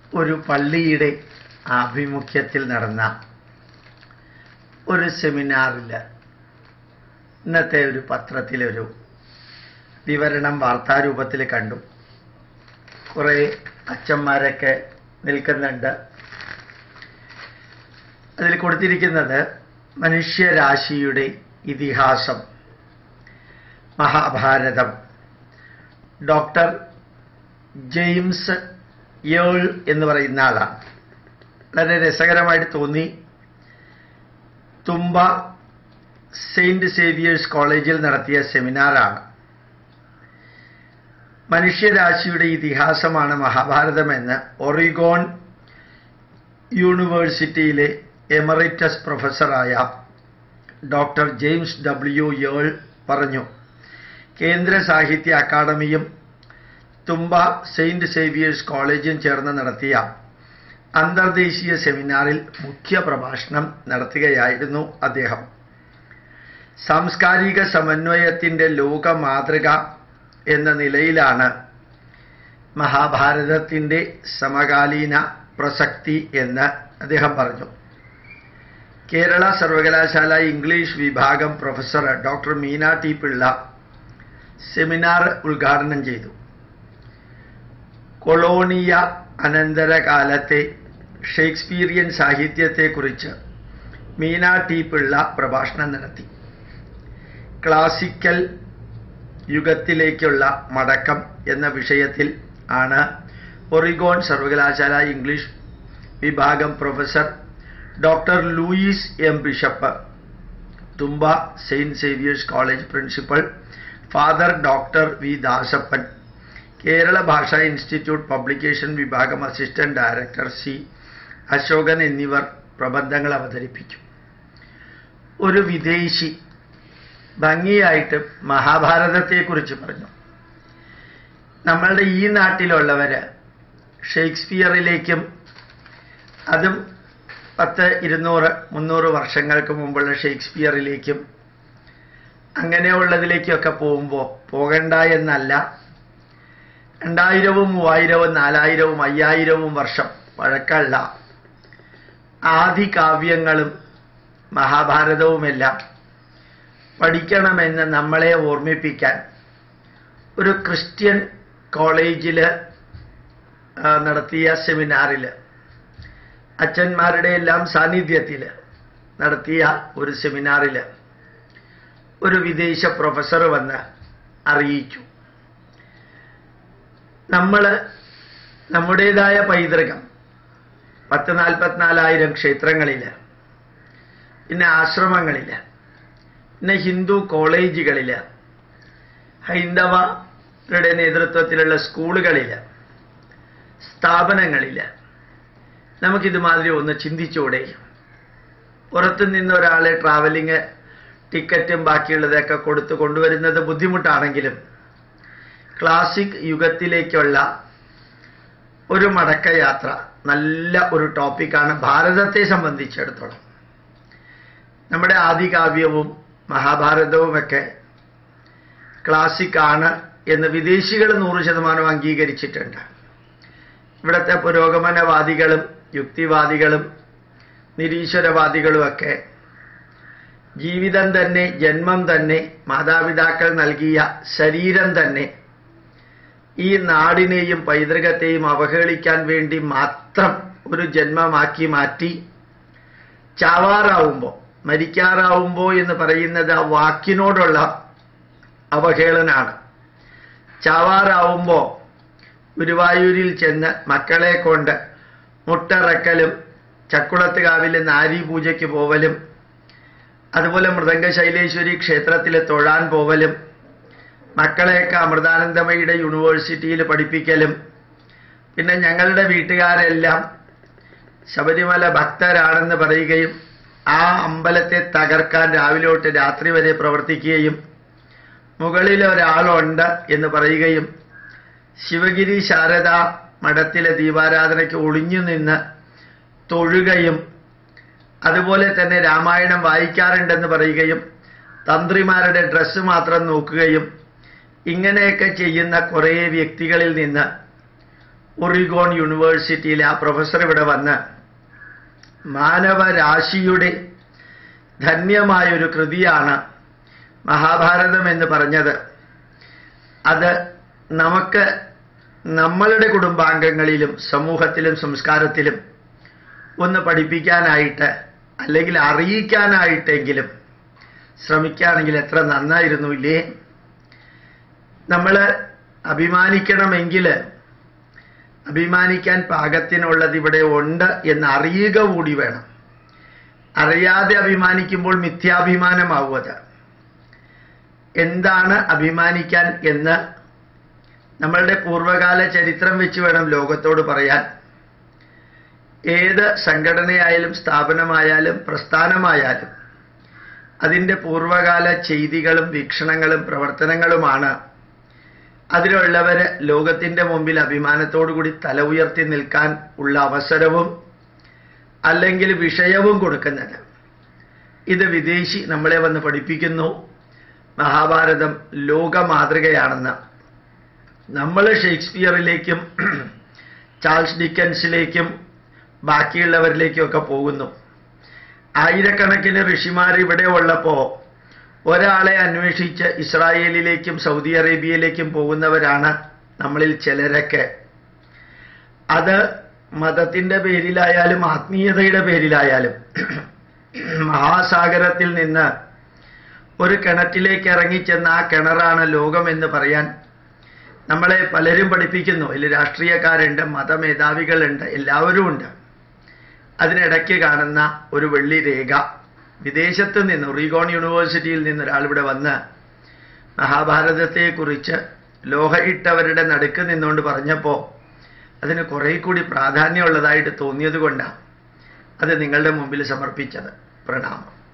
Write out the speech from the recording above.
ഒരു പള്ളിയുടെ ആഭിമുഖ്യത്തിൽ നടന്ന ഒരു സെമിനാറിൽ ഇന്നത്തെ ഒരു പത്രത്തിലൊരു വിവരണം വാർത്താരൂപത്തിൽ കണ്ടു കുറേ അച്ഛന്മാരൊക്കെ നിൽക്കുന്നുണ്ട് അതിൽ കൊടുത്തിരിക്കുന്നത് മനുഷ്യരാശിയുടെ ഇതിഹാസം മഹാഭാരതം ഡോക്ടർ ജെയിംസ് യേൾ എന്ന് പറയുന്ന ആളാണ് വളരെ രസകരമായിട്ട് തോന്നി തുമ്പ സെയിന്റ് സേവിയേഴ്സ് കോളേജിൽ നടത്തിയ സെമിനാറാണ് മനുഷ്യരാശിയുടെ ഇതിഹാസമാണ് മഹാഭാരതമെന്ന് ഒറിഗോൺ യൂണിവേഴ്സിറ്റിയിലെ എമറിറ്റസ് പ്രൊഫസറായ ഡോക്ടർ ജെയിംസ് ഡബ്ല്യു യേൾ പറഞ്ഞു കേന്ദ്ര സാഹിത്യ അക്കാദമിയും തുമ്പ സെയിന്റ് സേവിയേഴ്സ് കോളേജും ചേർന്ന് നടത്തിയ അന്തർദേശീയ സെമിനാറിൽ മുഖ്യ പ്രഭാഷണം നടത്തുകയായിരുന്നു അദ്ദേഹം സാംസ്കാരിക സമന്വയത്തിൻ്റെ ലോക മാതൃക എന്ന നിലയിലാണ് മഹാഭാരതത്തിൻ്റെ സമകാലീന പ്രസക്തി എന്ന് അദ്ദേഹം പറഞ്ഞു കേരള സർവകലാശാല ഇംഗ്ലീഷ് വിഭാഗം professor doctor Meena T Pillai seminar ഉദ്ഘാടനം ചെയ്തു കൊളോണിയ അനന്തര കാലത്തെ ഷേക്സ്പീരിയൻ സാഹിത്യത്തെക്കുറിച്ച് മീന ടി പിള്ള പ്രഭാഷണം നടത്തി ക്ലാസിക്കൽ യുഗത്തിലേക്കുള്ള മടക്കം എന്ന വിഷയത്തിൽ ആണ് ഒറിഗോൺ സർവകലാശാല ഇംഗ്ലീഷ് വിഭാഗം professor doctor Louise M Bishop Thumba saint Xavier's college principal father doctor V Dasappan Kerala Bhasha institute publication വിഭാഗം അസിസ്റ്റന്റ് ഡയറക്ടർ സി അശോകൻ എന്നിവർ പ്രബന്ധങ്ങൾ അവതരിപ്പിച്ചു ഒരു വിദേശി ഭംഗിയായിട്ട് മഹാഭാരതത്തെക്കുറിച്ച് പറഞ്ഞു നമ്മളുടെ ഈ നാട്ടിലുള്ളവര് ഷേക്സ്പിയറിലേക്കും അതും പത്ത് ഇരുന്നൂറ് മുന്നൂറ് വർഷങ്ങൾക്ക് മുമ്പുള്ള ഷേക്സ്പിയറിലേക്കും അങ്ങനെയുള്ളതിലേക്കൊക്കെ പോകുമ്പോൾ പോകണ്ട എന്നല്ല രണ്ടായിരവും മൂവായിരവും നാലായിരവും അയ്യായിരവും വർഷം പഴക്കമുള്ള ആദികാവ്യങ്ങളും മഹാഭാരതവുമെല്ലാം പഠിക്കണമെന്ന് നമ്മളെ ഓർമ്മിപ്പിക്കാൻ ഒരു ക്രിസ്ത്യൻ കോളേജിൽ നടത്തിയ സെമിനാറിൽ അച്ഛന്മാരുടെ എല്ലാം സാന്നിധ്യത്തിൽ നടത്തിയ ഒരു സെമിനാറിൽ ഒരു വിദേശ പ്രൊഫസർ വന്ന് അറിയിച്ചു നമ്മൾ നമ്മുടേതായ പൈതൃകം പത്ത് നാൽപ്പത്തിനാലായിരം ക്ഷേത്രങ്ങളിൽ പിന്നെ ആശ്രമങ്ങളിൽ പിന്നെ ഹിന്ദു കോളേജുകളിൽ ഹൈന്ദവരുടെ നേതൃത്വത്തിലുള്ള സ്കൂളുകളിൽ സ്ഥാപനങ്ങളിൽ നമുക്കിതുമാതിരി ഒന്ന് ചിന്തിച്ചൂടെ പുറത്തു നിന്ന് ഒരാളെ ട്രാവലിങ് ടിക്കറ്റും ബാക്കിയുള്ളതൊക്കെ കൊടുത്ത് കൊണ്ടുവരുന്നത് ബുദ്ധിമുട്ടാണെങ്കിലും ക്ലാസിക് യുഗത്തിലേക്കുള്ള ഒരു മടക്കയാത്ര നല്ല ഒരു ടോപ്പിക്കാണ് ഭാരതത്തെ സംബന്ധിച്ചിടത്തോളം നമ്മുടെ ആദികാവ്യവും മഹാഭാരതവുമൊക്കെ ക്ലാസിക് ആണ് എന്ന് വിദേശികൾ നൂറ് ശതമാനം അംഗീകരിച്ചിട്ടുണ്ട് ഇവിടുത്തെ പുരോഗമനവാദികളും യുക്തിവാദികളും നിരീശ്വരവാദികളുമൊക്കെ ജീവിതം തന്നെ ജന്മം തന്നെ മാതാപിതാക്കൾ നൽകിയ ശരീരം തന്നെ ഈ നാടിനെയും പൈതൃകത്തെയും അവഹേളിക്കാൻ വേണ്ടി മാത്രം ഒരു ജന്മമാക്കി മാറ്റി ചാവാറാവുമ്പോൾ മരിക്കാറാവുമ്പോൾ എന്ന് പറയുന്നത് ആ വാക്കിനോടുള്ള അവഹേളനാണ് ചാവാറാവുമ്പോൾ ഗുരുവായൂരിൽ ചെന്ന് മക്കളെ കൊണ്ട് മുട്ടറക്കലും ചക്കുളത്തുകാവിലെ നാരി പൂജയ്ക്ക് പോവലും അതുപോലെ മൃദംഗ ശൈലേശ്വരി ക്ഷേത്രത്തിൽ തൊഴാൻ പോവലും മക്കളെയൊക്കെ അമൃതാനന്ദമയുടെ യൂണിവേഴ്സിറ്റിയിൽ പഠിപ്പിക്കലും പിന്നെ ഞങ്ങളുടെ വീട്ടുകാരെല്ലാം ശബരിമല ഭക്തരാണെന്ന് പറയുകയും ആ അമ്പലത്തെ തകർക്കാൻ രാവിലെ തൊട്ട് രാത്രി വരെ പ്രവർത്തിക്കുകയും മുകളിൽ ഒരാളുണ്ട് എന്ന് പറയുകയും ശിവഗിരി ശാരദ മഠത്തിലെ ദീപാരാധനയ്ക്ക് ഒളിഞ്ഞു നിന്ന് തൊഴുകയും അതുപോലെ തന്നെ രാമായണം വായിക്കാറുണ്ടെന്ന് പറയുകയും തന്ത്രിമാരുടെ ഡ്രസ്സ് മാത്രം നോക്കുകയും ഇങ്ങനെയൊക്കെ ചെയ്യുന്ന കുറേ വ്യക്തികളിൽ നിന്ന് ഒറിഗോൺ യൂണിവേഴ്സിറ്റിയിലെ ആ പ്രൊഫസർ ഇവിടെ വന്ന് മാനവരാശിയുടെ ധന്യമായൊരു കൃതിയാണ് മഹാഭാരതം എന്ന് പറഞ്ഞത് അത് നമുക്ക് നമ്മളുടെ കുടുംബാംഗങ്ങളിലും സമൂഹത്തിലും സംസ്കാരത്തിലും ഒന്ന് പഠിപ്പിക്കാനായിട്ട് അല്ലെങ്കിൽ അറിയിക്കാനായിട്ടെങ്കിലും ശ്രമിക്കുകയാണെങ്കിൽ എത്ര നന്നായിരുന്നു ഇല്ലേ നമ്മൾ അഭിമാനിക്കണമെങ്കിൽ അഭിമാനിക്കാൻ പാകത്തിനുള്ളത് ഇവിടെ ഉണ്ട് എന്ന് അറിയുക കൂടി വേണം അറിയാതെ അഭിമാനിക്കുമ്പോൾ മിഥ്യാഭിമാനമാവും അത് എന്താണ് അഭിമാനിക്കാൻ എന്ന് നമ്മളുടെ പൂർവകാല ചരിത്രം വെച്ച് വേണം ലോകത്തോട് പറയാൻ ഏത് സംഘടനയായാലും സ്ഥാപനമായാലും പ്രസ്ഥാനമായാലും അതിൻ്റെ പൂർവകാല ചെയ്തികളും വീക്ഷണങ്ങളും പ്രവർത്തനങ്ങളുമാണ് അതിലുള്ളവർ ലോകത്തിൻ്റെ മുമ്പിൽ അഭിമാനത്തോടു കൂടി തല ഉയർത്തി നിൽക്കാൻ ഉള്ള അവസരവും അല്ലെങ്കിൽ വിഷയവും കൊടുക്കുന്നത് ഇത് വിദേശി നമ്മളെ വന്ന് പഠിപ്പിക്കുന്നു മഹാഭാരതം ലോക മാതൃകയാണെന്ന് നമ്മൾ ഷേക്സ്പിയറിലേക്കും ചാൾസ് ഡിക്കൻസിലേക്കും ബാക്കിയുള്ളവരിലേക്കും ഒക്കെ പോകുന്നു ആയിരക്കണക്കിന് ഋഷിമാർ ഇവിടെ ഉള്ളപ്പോൾ ഒരാളെ അന്വേഷിച്ച് ഇസ്രായേലിലേക്കും സൗദി അറേബ്യയിലേക്കും പോകുന്നവരാണ് നമ്മളിൽ ചിലരൊക്കെ അത് മതത്തിൻ്റെ പേരിലായാലും ആത്മീയതയുടെ പേരിലായാലും മഹാസാഗരത്തിൽ നിന്ന് ഒരു കിണറ്റിലേക്ക് ഇറങ്ങിച്ചെന്ന ആ കിണറാണ് ലോകം എന്ന് പറയാൻ നമ്മളെ പലരും പഠിപ്പിക്കുന്നു അതിൽ രാഷ്ട്രീയക്കാരുണ്ട് മതമേധാവികളുണ്ട് എല്ലാവരും ഉണ്ട് അതിനിടയ്ക്ക് കാണുന്ന ഒരു വെള്ളി രേഖ വിദേശത്ത് നിന്ന് റീഗോൺ യൂണിവേഴ്സിറ്റിയിൽ നിന്ന് ഒരാൾ ഇവിടെ വന്ന് മഹാഭാരതത്തെക്കുറിച്ച് ലോഹ ഇട്ടവരുടെ നടുക്ക് നിന്നുകൊണ്ട് പറഞ്ഞപ്പോൾ അതിന് കുറേ കൂടി പ്രാധാന്യമുള്ളതായിട്ട് തോന്നിയത് കൊണ്ടാണ് അത് നിങ്ങളുടെ മുമ്പിൽ സമർപ്പിച്ചത് പ്രണാമം